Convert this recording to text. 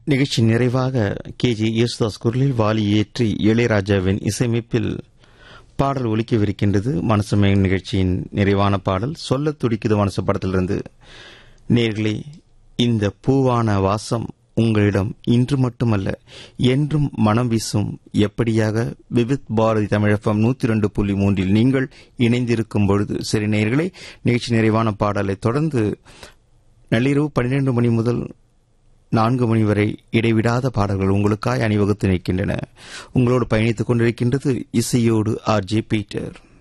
நிகழ்ச்சி நிறைவாக K G Yesudas குரலில் வாலி ஏற்றி இளையராஜாவின் இசையமைப்பில் பாடல் ஒலிக்கவிருக்கின்றது மனசுமயம் நிகழ்ச்சியின் நிறைவான பாடல் சொல்லத் துடிக்குது மனசு படத்திலிருந்து நேர்களே இந்த பூவான வாசம் உங்களிடம் இன்று மட்டுமல்ல என்றும் மனம் வீசும் எப்படியாக விவித் பாரதி தமிழகம் நூத்தி ரெண்டு புள்ளி மூன்றில் நீங்கள் இணைந்திருக்கும் பொழுது சரி நேர்களே நிகழ்ச்சி நிறைவான பாடலை தொடர்ந்து நள்ளிரவு பன்னிரண்டு மணி முதல் நான்கு மணி வரை இடைவிடாத பாடல்கள் உங்களுக்காய் அணிவகுத்து நிற்கின்றன உங்களோடு பயணித்துக் கொண்டிருக்கின்றது இசையோடு ஆர் ஜே பீட்டர்